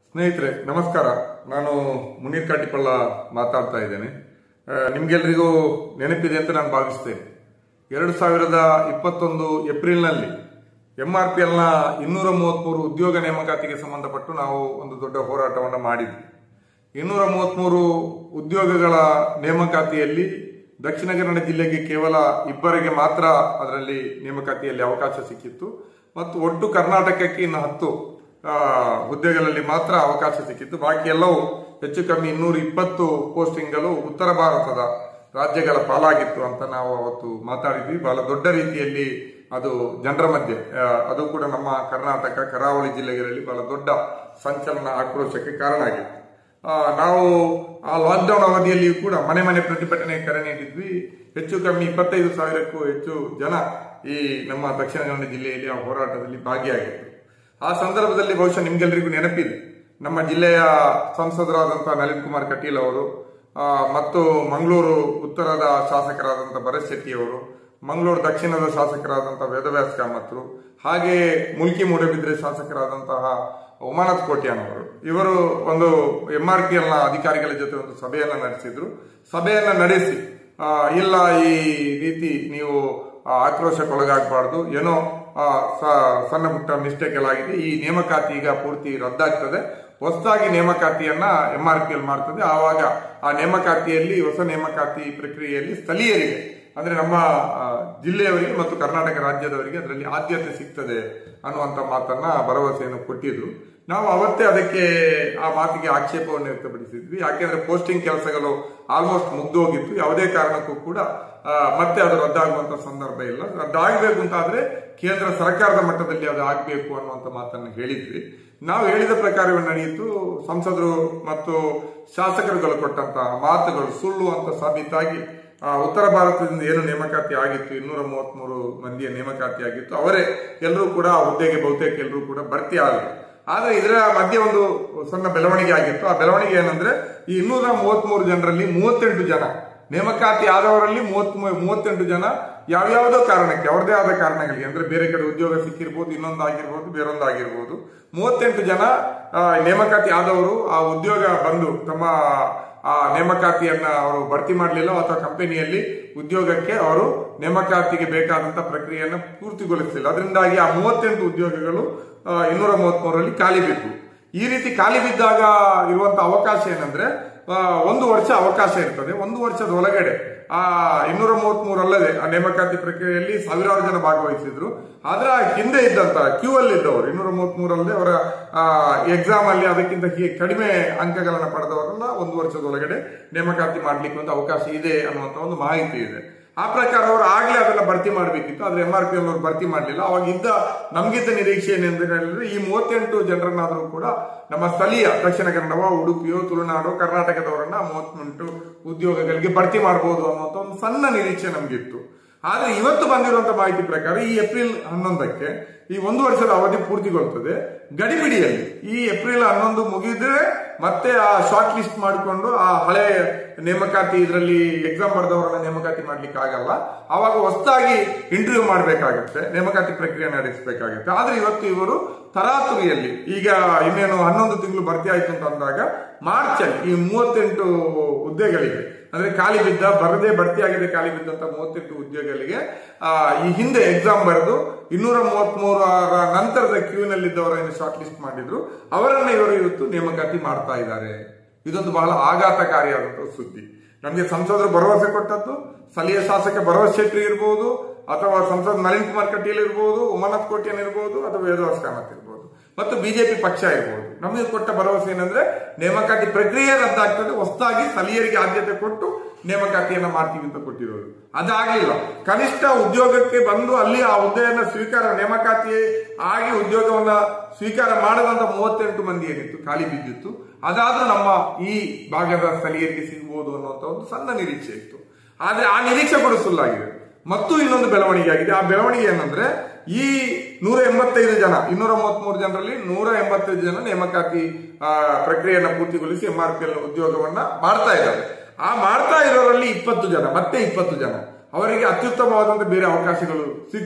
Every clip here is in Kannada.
ಸ್ನೇಹಿತರೆ ನಮಸ್ಕಾರ ನಾನು ಮುನೀರ್ ಕಾಟಿಪಳ್ಳ ಮಾತಾಡ್ತಾ ಇದ್ದೇನೆ ಆ, ನಿಮ್ಗೆಲ್ರಿಗೂ ನೆನಪಿದೆ ಅಂತ ನಾನು ಭಾವಿಸ್ತೇನೆ ಎರಡು ಸಾವಿರದ ಇಪ್ಪತ್ತೊಂದು ಏಪ್ರಿಲ್ನಲ್ಲಿ ಎಂ ಆರ್ ಪಿ ಎಲ್ನ ಇನ್ನೂರ ಮೂವತ್ಮೂರು ಉದ್ಯೋಗ ನೇಮಕಾತಿಗೆ ಸಂಬಂಧಪಟ್ಟು ನಾವು ಒಂದು ದೊಡ್ಡ ಹೋರಾಟವನ್ನು ಮಾಡಿದ್ವಿ ಇನ್ನೂರ ಮೂವತ್ಮೂರು ಉದ್ಯೋಗಗಳ ನೇಮಕಾತಿಯಲ್ಲಿ ದಕ್ಷಿಣ ಕನ್ನಡ ಜಿಲ್ಲೆಗೆ ಕೇವಲ ಇಬ್ಬರಿಗೆ ಮಾತ್ರ ಅದರಲ್ಲಿ ನೇಮಕಾತಿಯಲ್ಲಿ ಅವಕಾಶ ಸಿಕ್ಕಿತ್ತು ಮತ್ತು ಒಟ್ಟು ಕರ್ನಾಟಕಕ್ಕೆ ಇನ್ನು ಹತ್ತು ಆ, ಹುದ್ದೆಗಳಲ್ಲಿ ಮಾತ್ರ ಅವಕಾಶ ಸಿಕ್ಕಿತ್ತು ಬಾಕಿ ಎಲ್ಲವೂ ಹೆಚ್ಚು ಕಮ್ಮಿ ಇನ್ನೂರ ಇಪ್ಪತ್ತು ಪೋಸ್ಟಿಂಗ್ಗಳು ಉತ್ತರ ಭಾರತದ ರಾಜ್ಯಗಳ ಪಾಲಾಗಿತ್ತು ಅಂತ ನಾವು ಅವತ್ತು ಮಾತಾಡಿದ್ವಿ ಬಹಳ ದೊಡ್ಡ ರೀತಿಯಲ್ಲಿ ಅದು ಜನರ ಮಧ್ಯೆ ಆ, ಅದು ಕೂಡ ನಮ್ಮ ಕರ್ನಾಟಕ ಕರಾವಳಿ ಜಿಲ್ಲೆಗಳಲ್ಲಿ ಬಹಳ ದೊಡ್ಡ ಸಂಚಲನ ಆಕ್ರೋಶಕ್ಕೆ ಕಾರಣ ಆಗಿತ್ತು ಆ, ನಾವು ಆ ಲಾಕ್ಡೌನ್ ಅವಧಿಯಲ್ಲಿಯೂ ಕೂಡ ಮನೆ ಮನೆ ಪ್ರತಿಭಟನೆ ಕರೆ ನೀಡಿದ್ವಿ ಹೆಚ್ಚು ಕಮ್ಮಿ ಇಪ್ಪತ್ತೈದು ಸಾವಿರಕ್ಕೂ ಹೆಚ್ಚು ಜನ ಈ ನಮ್ಮ ದಕ್ಷಿಣ ಕನ್ನಡ ಜಿಲ್ಲೆಯಲ್ಲಿ ಆ ಹೋರಾಟದಲ್ಲಿ ಭಾಗಿಯಾಗಿತ್ತು ಆ ಸಂದರ್ಭದಲ್ಲಿ ಬಹುಶಃ ನಿಮ್ಗೆಲ್ರಿಗೂ ನೆನಪಿದೆ ನಮ್ಮ ಜಿಲ್ಲೆಯ ಸಂಸದರಾದಂತಹ ನಳಿನ್ ಕುಮಾರ್ ಕಟೀಲ್ ಅವರು ಆ, ಮತ್ತು ಮಂಗಳೂರು ಉತ್ತರದ ಶಾಸಕರಾದಂತಹ ಭರತ್ ಶೆಟ್ಟಿ ಅವರು ಮಂಗಳೂರು ದಕ್ಷಿಣದ ಶಾಸಕರಾದಂತಹ ವೇದವ್ಯಾಸ್ ಕಾಮತ್ರು ಹಾಗೆ ಮುಲ್ಕಿ ಮೂಡಬಿದ್ರೆ ಶಾಸಕರಾದಂತಹ ಉಮಾನತ್ ಕೋಟ್ಯಾನ್ ಅವರು ಇವರು ಒಂದು ಎಂ ಆರ್ ಪಿ ಎಲ್ನ ಅಧಿಕಾರಿಗಳ ಜೊತೆ ಒಂದು ಸಭೆಯನ್ನ ನಡೆಸಿದ್ರು ಸಭೆಯನ್ನ ನಡೆಸಿ ಆ, ಇಲ್ಲ ಈ ರೀತಿ ನೀವು ಆ, ಆಕ್ರೋಶಕ್ಕೊಳಗಾಗಬಾರ್ದು ಏನೋ ಆ, ಸ- ಸಣ್ಣ ಪುಟ್ಟ ಮಿಸ್ಟೇಕ್ ಎಲ್ಲ ಆಗಿದೆ ಈ ನೇಮಕಾತಿ ಈಗ ಪೂರ್ತಿ ರದ್ದಾಗ್ತದೆ ಹೊಸದಾಗಿ ನೇಮಕಾತಿಯನ್ನ ಎಂ ಆರ್ ಪಿ ಎಲ್ ಮಾಡ್ತದೆ ಆವಾಗ ಆ ನೇಮಕಾತಿಯಲ್ಲಿ ಹೊಸ ನೇಮಕಾತಿ ಪ್ರಕ್ರಿಯೆಯಲ್ಲಿ ಸ್ಥಳೀಯರಿಗೆ ಅಂದ್ರೆ ನಮ್ಮ ಆ, ಜಿಲ್ಲೆಯವರಿಗೆ ಮತ್ತು ಕರ್ನಾಟಕ ರಾಜ್ಯದವರಿಗೆ ಅದರಲ್ಲಿ ಆದ್ಯತೆ ಸಿಗ್ತದೆ ಅನ್ನುವಂತ ಮಾತನ್ನ ಭರವಸೆಯನ್ನು ಕೊಟ್ಟಿದ್ರು ನಾವು ಅವತ್ತೇ ಅದಕ್ಕೆ ಆ ಮಾತಿಗೆ ಆಕ್ಷೇಪವನ್ನು ವ್ಯಕ್ತಪಡಿಸಿದ್ವಿ ಯಾಕೆಂದ್ರೆ ಪೋಸ್ಟಿಂಗ್ ಕೆಲಸಗಳು ಆಲ್ಮೋಸ್ಟ್ ಮುಗ್ದೋಗಿತ್ತು ಯಾವುದೇ ಕಾರಣಕ್ಕೂ ಕೂಡ ಆ, ಮತ್ತೆ ಅದು ರದ್ದಾಗುವಂತ ಸಂದರ್ಭ ಇಲ್ಲ ರದ್ದಾಗಬೇಕು ಅಂತ ಆದ್ರೆ ಕೇಂದ್ರ ಸರ್ಕಾರದ ಮಟ್ಟದಲ್ಲಿ ಅದು ಆಗ್ಬೇಕು ಅನ್ನುವಂತ ಮಾತನ್ನು ಹೇಳಿದ್ವಿ ನಾವು ಹೇಳಿದ ಪ್ರಕಾರವೇ ನಡೆಯಿತು ಸಂಸದರು ಮತ್ತು ಶಾಸಕರುಗಳು ಕೊಟ್ಟಂತಹ ಮಾತುಗಳು ಸುಳ್ಳು ಅಂತ ಸಾಬೀತಾಗಿ ಆ, ಉತ್ತರ ಭಾರತದಿಂದ ಏನು ನೇಮಕಾತಿ ಆಗಿತ್ತು ಇನ್ನೂರ ಮೂವತ್ಮೂರು ಮಂದಿಯ ನೇಮಕಾತಿ ಆಗಿತ್ತು ಅವರೇ ಎಲ್ಲರೂ ಕೂಡ ಆ ಹುದ್ದೆಗೆ ಬಹುತೇಕ ಎಲ್ಲರೂ ಕೂಡ ಭರ್ತಿ ಆದರು ಆದ್ರೆ ಇದರ ಮಧ್ಯೆ ಒಂದು ಸಣ್ಣ ಬೆಳವಣಿಗೆ ಆಗಿತ್ತು ಆ ಬೆಳವಣಿಗೆ ಏನಂದ್ರೆ ಈ ಇನ್ನೂರ ಮೂವತ್ಮೂರು ಜನರಲ್ಲಿ ಮೂವತ್ತೆಂಟು ಜನ ನೇಮಕಾತಿ ಆದವರಲ್ಲಿ ಮೂವತ್ ಮೂವತ್ತೆಂಟು ಜನ ಯಾವ್ಯಾವುದೋ ಕಾರಣಕ್ಕೆ ಅವ್ರದೇ ಆದ ಕಾರಣಗಳಿಗೆ ಅಂದ್ರೆ ಬೇರೆ ಕಡೆ ಉದ್ಯೋಗ ಸಿಕ್ಕಿರ್ಬೋದು ಇನ್ನೊಂದು ಆಗಿರ್ಬೋದು ಬೇರೊಂದು ಆಗಿರ್ಬೋದು ಮೂವತ್ತೆಂಟು ಜನ ಆ, ನೇಮಕಾತಿ ಆದವರು ಆ ಉದ್ಯೋಗ ಬಂದು ತಮ್ಮ ಆ ನೇಮಕಾತಿಯನ್ನ ಅವರು ಭರ್ತಿ ಮಾಡಲಿಲ್ಲ ಅಥವಾ ಕಂಪನಿಯಲ್ಲಿ ಉದ್ಯೋಗಕ್ಕೆ ಅವರು ನೇಮಕಾತಿಗೆ ಬೇಕಾದಂತ ಪ್ರಕ್ರಿಯೆಯನ್ನು ಪೂರ್ತಿಗೊಳಿಸಲಿಲ್ಲ ಅದರಿಂದಾಗಿ ಆ ಮೂವತ್ತೆಂಟು ಉದ್ಯೋಗಗಳು ಆ, ಇನ್ನೂರ ಮೂವತ್ಮೂರರಲ್ಲಿ ಖಾಲಿ ಬಿದ್ದು ಈ ರೀತಿ ಖಾಲಿ ಬಿದ್ದಾಗ ಇರುವಂತ ಅವಕಾಶ ಏನಂದ್ರೆ ಆ, ಒಂದು ವರ್ಷ ಅವಕಾಶ ಇರ್ತದೆ ಒಂದು ವರ್ಷದ ಒಳಗಡೆ ಆ ಇನ್ನೂರ ಮೂವತ್ಮೂರು ಅಲ್ಲದೆ ಆ ನೇಮಕಾತಿ ಪ್ರಕ್ರಿಯೆಯಲ್ಲಿ ಸಾವಿರಾರು ಜನ ಭಾಗವಹಿಸಿದ್ರು ಆದ್ರೆ ಆ ಹಿಂದೆ ಇದ್ದಂತ ಕ್ಯೂ ಅಲ್ಲಿ ಇದ್ದವರು ಇನ್ನೂರ ಮೂವತ್ಮೂರು ಅಲ್ಲದೆ ಅವರ ಎಕ್ಸಾಮ್ ಅಲ್ಲಿ ಅದಕ್ಕಿಂತ ಹಿ- ಕಡಿಮೆ ಅಂಕಗಳನ್ನ ಪಡೆದವರೆಲ್ಲ ಒಂದು ವರ್ಷದ ಒಳಗಡೆ ನೇಮಕಾತಿ ಮಾಡ್ಲಿಕ್ಕೆ ಒಂದು ಅವಕಾಶ ಇದೆ ಅನ್ನುವಂತ ಒಂದು ಮಾಹಿತಿ ಇದೆ ಆ ಪ್ರಕಾರ ಅವರು ಆಗ್ಲೇ ಅದನ್ನ ಭರ್ತಿ ಮಾಡಬೇಕಿತ್ತು ಆದ್ರೆ ಎಂ ಆರ್ ಪಿ ಅವರು ಭರ್ತಿ ಮಾಡಲಿಲ್ಲ ಅವಾಗ ಇದ್ದ ನಮ್ಗಿದ್ದ ನಿರೀಕ್ಷೆ ಏನೆಂದು ಹೇಳಿದ್ರೆ ಈ ಮೂವತ್ತೆಂಟು ಜನರನ್ನಾದರೂ ಕೂಡ ನಮ್ಮ ಸ್ಥಳೀಯ ದಕ್ಷಿಣ ಕನ್ನಡವೋ ಉಡುಪಿಯೋ ತುಳುನಾಡು ಕರ್ನಾಟಕದವರನ್ನ ಮೂವತ್ತೆಂಟು ಉದ್ಯೋಗಗಳಿಗೆ ಭರ್ತಿ ಮಾಡಬಹುದು ಅನ್ನುವಂತ ಒಂದು ಸಣ್ಣ ನಿರೀಕ್ಷೆ ನಮ್ಗಿತ್ತು ಆದ್ರೆ ಇವತ್ತು ಬಂದಿರುವಂತ ಮಾಹಿತಿ ಪ್ರಕಾರ ಈ ಏಪ್ರಿಲ್ ಹನ್ನೊಂದಕ್ಕೆ ಈ ಒಂದು ವರ್ಷದ ಅವಧಿ ಪೂರ್ತಿಗೊಳ್ತದೆ ಗಡಿಬಿಡಿಯಲ್ಲಿ ಈ ಏಪ್ರಿಲ್ ಹನ್ನೊಂದು ಮುಗಿದ್ರೆ ಮತ್ತೆ ಆ ಶಾರ್ಟ್ ಲಿಸ್ಟ್ ಮಾಡಿಕೊಂಡು ಆ ಹಳೆ ನೇಮಕಾತಿ ಇದರಲ್ಲಿ ಎಕ್ಸಾಮ್ ಬರೆದವರನ್ನ ನೇಮಕಾತಿ ಮಾಡ್ಲಿಕ್ಕೆ ಆಗಲ್ಲ ಅವಾಗ ಹೊಸದಾಗಿ ಇಂಟರ್ವ್ಯೂ ಮಾಡಬೇಕಾಗತ್ತೆ ನೇಮಕಾತಿ ಪ್ರಕ್ರಿಯೆ ನಡೆಸಬೇಕಾಗತ್ತೆ ಆದ್ರೆ ಇವತ್ತು ಇವರು ತರಾತುರಿಯಲ್ಲಿ ಈಗ ಇನ್ನೇನು ಹನ್ನೊಂದು ತಿಂಗಳು ಭರ್ತಿ ಆಯ್ತು ಅಂತ ಅಂದಾಗ ಮಾರ್ಚ್ ಅಲ್ಲಿ ಈ ಮೂವತ್ತೆಂಟು ಹುದ್ದೆಗಳಿಗೆ ಅಂದ್ರೆ ಖಾಲಿ ಬಿದ್ದ ಬರದೇ ಭರ್ತಿ ಆಗಿದೆ ಖಾಲಿ ಬಿದ್ದಂತ ಮೂವತ್ತೆಂಟು ಉದ್ಯೋಗಗಳಿಗೆ ಆ, ಈ ಹಿಂದೆ ಎಕ್ಸಾಮ್ ಬರೆದು ಇನ್ನೂರ ಮೂವತ್ಮೂರರ ನಂತರದ ಕ್ಯೂನಲ್ಲಿದ್ದವರನ್ನು ಶಾರ್ಟ್ ಲಿಸ್ಟ್ ಮಾಡಿದ್ರು ಅವರನ್ನ ಇವರು ಇವತ್ತು ನೇಮಕಾತಿ ಮಾಡ್ತಾ ಇದ್ದಾರೆ ಇದೊಂದು ಬಹಳ ಆಘಾತಕಾರಿಯಾದಂತಹ ಸುದ್ದಿ ನಮಗೆ ಸಂಸದರು ಭರವಸೆ ಕೊಟ್ಟದ್ದು ಸ್ಥಳೀಯ ಶಾಸಕ ಭರವಸೆ ಶೆಟ್ಟಿ ಇರ್ಬೋದು ಅಥವಾ ಸಂಸದ ನಳಿನ್ ಕುಮಾರ್ ಕಟೀಲ್ ಇರ್ಬೋದು ಉಮಾನಾಥ್ ಕೋಟ್ಯನ್ ಇರ್ಬೋದು ಅಥವಾ ವೇದವಾಸ್ ಕಾಮತ್ ಇರ್ಬೋದು ಮತ್ತು ಬಿಜೆಪಿ ಪಕ್ಷ ಇರ್ಬೋದು ನಮಗೆ ಕೊಟ್ಟ ಭರವಸೆ ಏನಂದ್ರೆ ನೇಮಕಾತಿ ಪ್ರಕ್ರಿಯೆ ರದ್ದಾಗ್ತದೆ ಹೊಸದಾಗಿ ಸ್ಥಳೀಯರಿಗೆ ಆದ್ಯತೆ ಕೊಟ್ಟು ನೇಮಕಾತಿಯನ್ನ ಮಾಡ್ತೀವಿ ಅಂತ ಕೊಟ್ಟಿರೋದು ಅದಾಗ್ಲಿಲ್ಲ ಕನಿಷ್ಠ ಉದ್ಯೋಗಕ್ಕೆ ಬಂದು ಅಲ್ಲಿ ಆ ಹುದ್ದೆಯನ್ನ ಸ್ವೀಕಾರ ನೇಮಕಾತಿ ಆಗಿ ಉದ್ಯೋಗವನ್ನ ಸ್ವೀಕಾರ ಮಾಡದಂತ ಮೂವತ್ತೆಂಟು ಮಂದಿ ಏನಿತ್ತು ಖಾಲಿ ಬಿದ್ದಿತ್ತು ಅದಾದ್ರೂ ನಮ್ಮ ಈ ಭಾಗದ ಸ್ಥಳೀಯರಿಗೆ ಸಿಗ್ಬೋದು ಅನ್ನುವಂತ ಒಂದು ಸಣ್ಣ ನಿರೀಕ್ಷೆ ಇತ್ತು ಆದ್ರೆ ಆ ನಿರೀಕ್ಷೆ ಕೂಡ ಸುಳ್ಳಾಗಿದೆ ಮತ್ತು ಇನ್ನೊಂದು ಬೆಳವಣಿಗೆ ಆಗಿದೆ ಆ ಬೆಳವಣಿಗೆ ಏನಂದ್ರೆ ಈ ನೂರ ಎಂಬತ್ತೈದು ಜನ ಇನ್ನೂರ ಮೂವತ್ಮೂರು ಜನರಲ್ಲಿ ನೂರ ಎಂಬತ್ತೈದು ಜನ ನೇಮಕಾತಿ ಆ, ಪ್ರಕ್ರಿಯೆಯನ್ನ ಪೂರ್ತಿಗೊಳಿಸಿ ಎಂ ಆರ್ ಪಿ ಎಲ್ ಉದ್ಯೋಗವನ್ನ ಮಾಡ್ತಾ ಇದ್ದಾರೆ ಆ ಮಾಡ್ತಾ ಇರೋರಲ್ಲಿ ಇಪ್ಪತ್ತು ಜನ ಮತ್ತೆ ಇಪ್ಪತ್ತು ಜನ ಅವರಿಗೆ ಅತ್ಯುತ್ತಮವಾದಂತ ಬೇರೆ ಅವಕಾಶಗಳು ಸಿಕ್ತು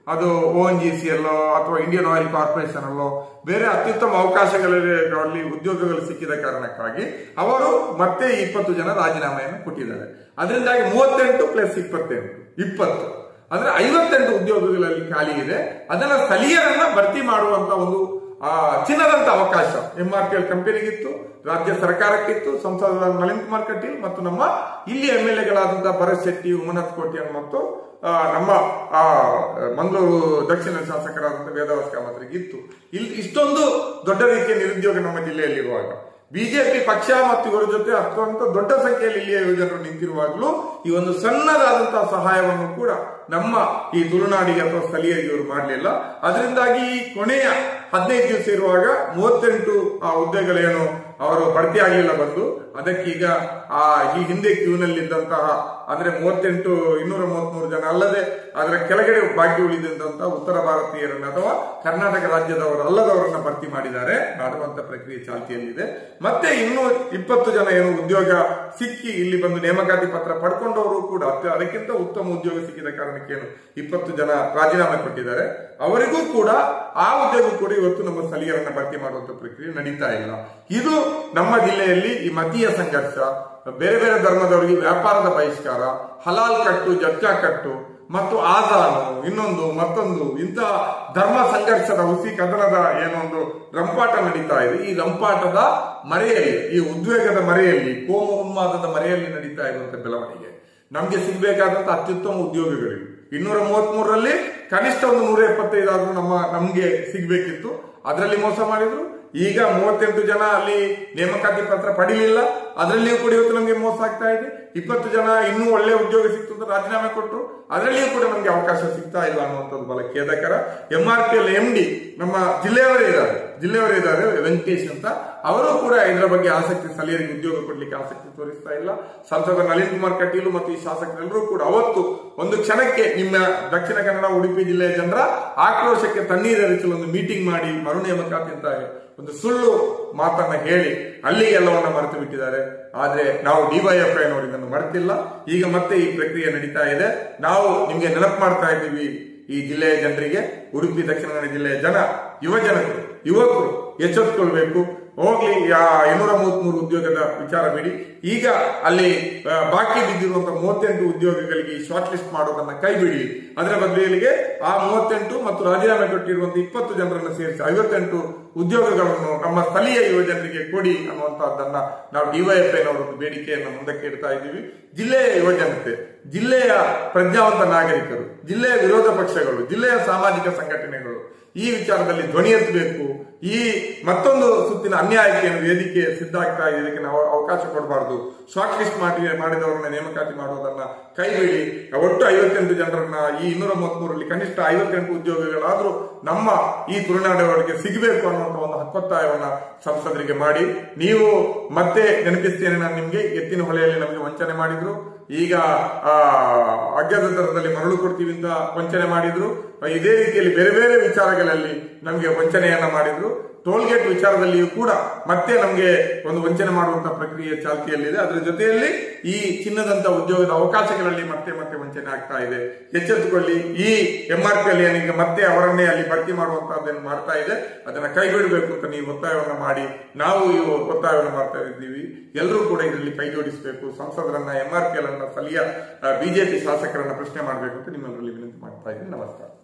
ಅದು ಓ ಎನ್ ಜಿ ಸಿ ಅಲ್ಲೋ ಅಥವಾ ಇಂಡಿಯನ್ ಆಯಿಲ್ ಕಾರ್ಪೊರೇಷನ್ ಅಲ್ಲೋ ಬೇರೆ ಅತ್ಯುತ್ತಮ ಅವಕಾಶಗಳಲ್ಲಿ ಉದ್ಯೋಗಗಳು ಸಿಕ್ಕಿದ ಕಾರಣಕ್ಕಾಗಿ ಅವರು ಮತ್ತೆ ಇಪ್ಪತ್ತು ಜನ ರಾಜೀನಾಮೆಯನ್ನು ಕೊಟ್ಟಿದ್ದಾರೆ ಅದರಿಂದಾಗಿ ಮೂವತ್ತೆಂಟು ಪ್ಲಸ್ ಇಪ್ಪತ್ತೆಂಟು ಇಪ್ಪತ್ತು ಅಂದ್ರೆ ಐವತ್ತೆಂಟು ಉದ್ಯೋಗಗಳಲ್ಲಿ ಖಾಲಿ ಇದೆ ಅದನ್ನ ಸ್ಥಳೀಯರನ್ನ ಭರ್ತಿ ಮಾಡುವಂತ ಒಂದು ಆ, ಚಿನ್ನದಂತ ಅವಕಾಶ ಎಂ ಆರ್ ಪಿ ಎಲ್ ಕಂಪನಿಗಿತ್ತು ರಾಜ್ಯ ಸರ್ಕಾರಕ್ಕಿತ್ತು ಸಂಸದ ನಳಿನ್ ಕುಮಾರ್ ಕಟೀಲ್ ಮತ್ತು ನಮ್ಮ ಇಲ್ಲಿ ಎಂ ಎಲ್ ಎಗಳಾದಂತಹ ಭರತ್ ಶೆಟ್ಟಿ ಉಮನಾಥ್ ಕೋಟ್ಯಾನ್ ಮತ್ತು ಆ, ನಮ್ಮ ಆ ಮಂಗಳೂರು ದಕ್ಷಿಣ ಶಾಸಕರಾದಂತಹ ವೇದವಾಸ್ ಕಾಮತ್ರಿಗಿತ್ತು ಇಲ್ಲಿ ಇಷ್ಟೊಂದು ದೊಡ್ಡ ರೀತಿಯ ನಿರುದ್ಯೋಗ ನಮ್ಮ ಜಿಲ್ಲೆಯಲ್ಲಿರುವಾಗ ಬಿಜೆಪಿ ಪಕ್ಷ ಮತ್ತು ಇವರ ಜೊತೆ ಅತ್ಯಂತ ದೊಡ್ಡ ಸಂಖ್ಯೆಯಲ್ಲಿ ಇಲ್ಲಿಯ ಯುವಜನರು ನಿಂತಿರುವಾಗಲೂ ಈ ಒಂದು ಸಣ್ಣದಾದಂತಹ ಸಹಾಯವನ್ನು ಕೂಡ ನಮ್ಮ ಈ ತುಳುನಾಡಿಗೆ ಅಥವಾ ಸ್ಥಳೀಯರಿಗೆ ಇವರು ಮಾಡಲಿಲ್ಲ ಅದರಿಂದಾಗಿ ಈ ಕೊನೆಯ ಹದಿನೈದು ದಿವಸ ಇರುವಾಗ ಮೂವತ್ತೆಂಟು ಆ ಹುದ್ದೆಗಳೇನು ಅವರು ಭರ್ತಿ ಆಗಲಿಲ್ಲ ಬಂದು ಅದಕ್ಕೀಗ ಆ ಈ ಹಿಂದೆ ಕ್ಯೂನಲ್ಲಿದ್ದಂತಹ ಅಂದ್ರೆ ಮೂವತ್ತೆಂಟು ಇನ್ನೂರ ಮೂವತ್ಮೂರು ಜನ ಅಲ್ಲದೆ ಅದರ ಕೆಳಗಡೆ ಬಾಕಿ ಉಳಿದಂತಹ ಉತ್ತರ ಭಾರತೀಯರನ್ನ ಅಥವಾ ಕರ್ನಾಟಕ ರಾಜ್ಯದವರು ಅಲ್ಲದವರನ್ನ ಭರ್ತಿ ಮಾಡಿದ್ದಾರೆ ಮಾಡುವಂತ ಪ್ರಕ್ರಿಯೆ ಚಾಲ್ತಿಯಲ್ಲಿದೆ ಮತ್ತೆ ಇನ್ನೂ ಇಪ್ಪತ್ತು ಜನ ಏನು ಉದ್ಯೋಗ ಸಿಕ್ಕಿ ಇಲ್ಲಿ ಬಂದು ನೇಮಕಾತಿ ಪತ್ರ ಪಡ್ಕೊಂಡವರು ಕೂಡ ಅತ್ಯ- ಅದಕ್ಕಿಂತ ಉತ್ತಮ ಉದ್ಯೋಗ ಸಿಕ್ಕಿದ ಕಾರಣಕ್ಕೆ ಏನು ಇಪ್ಪತ್ತು ಜನ ರಾಜೀನಾಮೆ ಕೊಟ್ಟಿದ್ದಾರೆ ಅವರಿಗೂ ಕೂಡ ಆ ಹುದ್ದೆಗೂ ಕೂಡ ಇವತ್ತು ನಮ್ಮ ಸ್ಥಳೀಯರನ್ನ ಭರ್ತಿ ಮಾಡುವಂತ ಪ್ರಕ್ರಿಯೆ ನಡೀತಾ ಇಲ್ಲ ಇದು ನಮ್ಮ ಜಿಲ್ಲೆಯಲ್ಲಿ ಈ ಮತೀಯ ಸಂಘರ್ಷ ಬೇರೆ ಬೇರೆ ಧರ್ಮದವರಿಗೆ ವ್ಯಾಪಾರದ ಬಹಿಷ್ಕಾರ ಹಲಾಲ್ ಕಟ್ಟು ಜರ್ಜಾ ಕಟ್ಟು ಮತ್ತು ಆಜಾನು ಇನ್ನೊಂದು ಮತ್ತೊಂದು ಇಂತಹ ಧರ್ಮ ಸಂಘರ್ಷದ ಹುಸಿ ಕದನದ ಏನೊಂದು ರಂಪಾಟ ನಡೀತಾ ಇದೆ ಈ ರಂಪಾಟದ ಮರೆಯಲ್ಲಿ ಈ ಉದ್ವೇಗದ ಮರೆಯಲ್ಲಿ ಕೋಮು ಉನ್ಮಾದದ ಮರೆಯಲ್ಲಿ ನಡೀತಾ ಇರುವಂತ ಬೆಳವಣಿಗೆ ನಮ್ಗೆ ಸಿಗ್ಬೇಕಾದಂತ ಅತ್ಯುತ್ತಮ ಉದ್ಯೋಗಗಳಿವೆ ಇನ್ನೂರ ಮೂವತ್ತ್ ಮೂರರಲ್ಲಿ ಕನಿಷ್ಠ ಒಂದು ನೂರ ಎಪ್ಪತ್ತೈದು ಆದ್ರೂ ನಮ್ಮ ನಮ್ಗೆ ಸಿಗ್ಬೇಕಿತ್ತು ಅದರಲ್ಲಿ ಮೋಸ ಮಾಡಿದ್ರು ಈಗ ಮೂವತ್ತೆಂಟು ಜನ ಅಲ್ಲಿ ನೇಮಕಾತಿ ಪತ್ರ ಪಡಿಲಿಲ್ಲ ಅದರಲ್ಲಿಯೂ ಕೂಡ ಇವತ್ತು ನಮಗೆ ಮೋಸ ಆಗ್ತಾ ಇದೆ ಇಪ್ಪತ್ತು ಜನ ಇನ್ನೂ ಒಳ್ಳೆ ಉದ್ಯೋಗ ಸಿಕ್ತು ಅಂತ ರಾಜೀನಾಮೆ ಕೊಟ್ಟರು ಅದರಲ್ಲಿಯೂ ಕೂಡ ನಮಗೆ ಅವಕಾಶ ಸಿಗ್ತಾ ಇಲ್ಲ ಅನ್ನುವಂಥದ್ದು ಬಹಳ ಖೇದಕರ M R P L M D ನಮ್ಮ ಜಿಲ್ಲೆಯವರೇ ಇದ್ದಾರೆ ಜಿಲ್ಲೆಯವರೇ ಇದ್ದಾರೆ ವೆಂಕಟೇಶ್ ಅಂತ ಅವರು ಕೂಡ ಇದರ ಬಗ್ಗೆ ಆಸಕ್ತಿ ಸ್ಥಳೀಯರಿಗೆ ಉದ್ಯೋಗ ಕೊಡ್ಲಿಕ್ಕೆ ಆಸಕ್ತಿ ತೋರಿಸ್ತಾ ಇಲ್ಲ ಸಂಸದ ನಳಿನ್ ಕುಮಾರ್ ಕಟೀಲು ಮತ್ತು ಈ ಶಾಸಕರೆಲ್ಲರೂ ಕೂಡ ಅವತ್ತು ಒಂದು ಕ್ಷಣಕ್ಕೆ ನಿಮ್ಮ ದಕ್ಷಿಣ ಕನ್ನಡ ಉಡುಪಿ ಜಿಲ್ಲೆಯ ಜನರ ಆಕ್ರೋಶಕ್ಕೆ ತಣ್ಣೀರೆರಚಲು ಒಂದು ಮೀಟಿಂಗ್ ಮಾಡಿ ಮರು ನೇಮಕಾತಿ ಅಂತ ಒಂದು ಸುಳ್ಳು ಮಾತನ್ನ ಹೇಳಿ ಅಲ್ಲಿಗೆ ಎಲ್ಲವನ್ನ ಮರೆತು ಬಿಟ್ಟಿದ್ದಾರೆ ಆದ್ರೆ ನಾವು ಡಿವೈಎಫ್ಐ ನವರು ಇದನ್ನು ಮರೆತಿಲ್ಲ ಈಗ ಮತ್ತೆ ಈ ಪ್ರಕ್ರಿಯೆ ನಡೀತಾ ಇದೆ ನಾವು ನಿಮ್ಗೆ ನೆನಪು ಮಾಡ್ತಾ ಇದ್ದೀವಿ ಈ ಜಿಲ್ಲೆಯ ಜನರಿಗೆ ಉಡುಪಿ ದಕ್ಷಿಣ ಕನ್ನಡ ಜಿಲ್ಲೆಯ ಜನ ಯುವ ಜನರು ಯುವಕರು ಎಚ್ಚೆತ್ತುಕೊಳ್ಬೇಕು ಹೋಗ್ಲಿ ಯಾ- ಇನ್ನೂರ ಮೂವತ್ಮೂರು ಉದ್ಯೋಗದ ವಿಚಾರ ಬಿಡಿ ಈಗ ಅಲ್ಲಿ ಆ, ಬಾಕಿ ಬಿದ್ದಿರುವಂತಹ ಮೂವತ್ತೆಂಟು ಉದ್ಯೋಗಗಳಿಗೆ ಶಾರ್ಟ್ ಲಿಸ್ಟ್ ಮಾಡೋದನ್ನ ಕೈ ಬಿಡಿ ಅದರ ಬದಲಿಗೆ ಆ ಮೂವತ್ತೆಂಟು ಮತ್ತು ರಾಜೀನಾಮೆ ಕೊಟ್ಟಿರುವಂತಹ ಇಪ್ಪತ್ತು ಜನರನ್ನು ಸೇರಿಸಿ ಐವತ್ತೆಂಟು ಉದ್ಯೋಗಗಳನ್ನು ನಮ್ಮ ಸ್ಥಳೀಯ ಯುವ ಜನರಿಗೆ ಕೊಡಿ ಅನ್ನುವಂತಹದ್ದನ್ನ ನಾವು ಡಿವೈಎಫ್ಐನವರ ಒಂದು ಬೇಡಿಕೆಯನ್ನು ಮುಂದಕ್ಕೆ ಇಡ್ತಾ ಇದ್ದೀವಿ ಜಿಲ್ಲೆಯ ಯುವ ಜನತೆ ಜಿಲ್ಲೆಯ ಪ್ರಜ್ಞಾವಂತ ನಾಗರಿಕರು ಜಿಲ್ಲೆಯ ವಿರೋಧ ಪಕ್ಷಗಳು ಜಿಲ್ಲೆಯ ಸಾಮಾಜಿಕ ಸಂಘಟನೆಗಳು ಈ ವಿಚಾರದಲ್ಲಿ ಧ್ವನಿ ಎತ್ತಬೇಕು ಈ ಮತ್ತೊಂದು ಸುತ್ತಿನ ಅನ್ಯಾಯಕ್ಕೆ ಏನು ವೇದಿಕೆ ಸಿದ್ಧ ಆಗ್ತಾ ಇದೆ ಇದಕ್ಕೆ ನಾವು ಅವಕಾಶ ಕೊಡಬಾರದು ಶಾರ್ಟ್ ಲಿಸ್ಟ್ ಮಾಡಿ ಮಾಡಿದವರನ್ನ ನೇಮಕಾತಿ ಮಾಡೋದನ್ನ ಕೈ ಬಿಡಿ ಒಟ್ಟು ಐವತ್ತೆಂಟು ಜನರನ್ನ ಈ ಇನ್ನೂರ ಮೂವತ್ಮೂರಲ್ಲಿ ಕನಿಷ್ಠ ಐವತ್ತೆಂಟು ಉದ್ಯೋಗಗಳಾದ್ರೂ ನಮ್ಮ ಈ ತುಳುನಾಡವರಿಗೆ ಸಿಗಬೇಕು ಅನ್ನುವಂಥ ಒಂದು ಹಕ್ಕೊತ್ತಾಯವನ್ನ ಸಂಸದರಿಗೆ ಮಾಡಿ ನೀವು ಮತ್ತೆ ನೆನಪಿಸ್ತೇನೆ ನಾನು ನಿಮ್ಗೆ ಎತ್ತಿನ ಹೊಳೆಯಲ್ಲಿ ನಮಗೆ ವಂಚನೆ ಮಾಡಿದ್ರು ಈಗ ಆ ಅಗ್ಗದ ದರದಲ್ಲಿ ಮರಳು ಕೊಡ್ತೀವಿ ಅಂತ ವಂಚನೆ ಮಾಡಿದ್ರು ಇದೇ ರೀತಿಯಲ್ಲಿ ಬೇರೆ ಬೇರೆ ವಿಚಾರಗಳಲ್ಲಿ ನಮಗೆ ವಂಚನೆಯನ್ನ ಮಾಡಿದ್ರು ಟೋಲ್ ಗೇಟ್ ವಿಚಾರದಲ್ಲಿಯೂ ಕೂಡ ಮತ್ತೆ ನಮಗೆ ಒಂದು ವಂಚನೆ ಮಾಡುವಂತಹ ಪ್ರಕ್ರಿಯೆ ಚಾಲ್ತಿಯಲ್ಲಿದೆ ಅದರ ಜೊತೆಯಲ್ಲಿ ಈ ಚಿನ್ನದಂತ ಉದ್ಯೋಗದ ಅವಕಾಶಗಳಲ್ಲಿ ಮತ್ತೆ ಮತ್ತೆ ವಂಚನೆ ಆಗ್ತಾ ಇದೆ ಎಚ್ಚೆತ್ತುಕೊಳ್ಳಿ ಈ ಎಂ ಆರ್ ಪಿ ಅಲ್ಲಿ ಏನೀಗ ಮತ್ತೆ ಅವರನ್ನೇ ಅಲ್ಲಿ ಭರ್ತಿ ಮಾಡುವಂತಹದ್ದನ್ನು ಮಾಡ್ತಾ ಇದೆ ಅದನ್ನ ಕೈ ಬಿಡಬೇಕು ಅಂತ ನೀವು ಒತ್ತಾಯವನ್ನು ಮಾಡಿ ನಾವು ಈ ಒತ್ತಾಯವನ್ನು ಮಾಡ್ತಾ ಇದ್ದೀವಿ ಎಲ್ಲರೂ ಕೂಡ ಇದರಲ್ಲಿ ಕೈ ಜೋಡಿಸಬೇಕು ಸಂಸದರನ್ನ ಎಂ ಆರ್ ಪಿ ಎಲ್ ಅನ್ನ ಸ್ಥಳೀಯ ಬಿಜೆಪಿ ಶಾಸಕರನ್ನ ಪ್ರಶ್ನೆ ಮಾಡಬೇಕು ಅಂತ ನಿಮ್ಮೆಲ್ಲರಲ್ಲಿ ವಿನಂತಿ ಮಾಡ್ತಾ ಇದ್ದೀನಿ ನಮಸ್ಕಾರ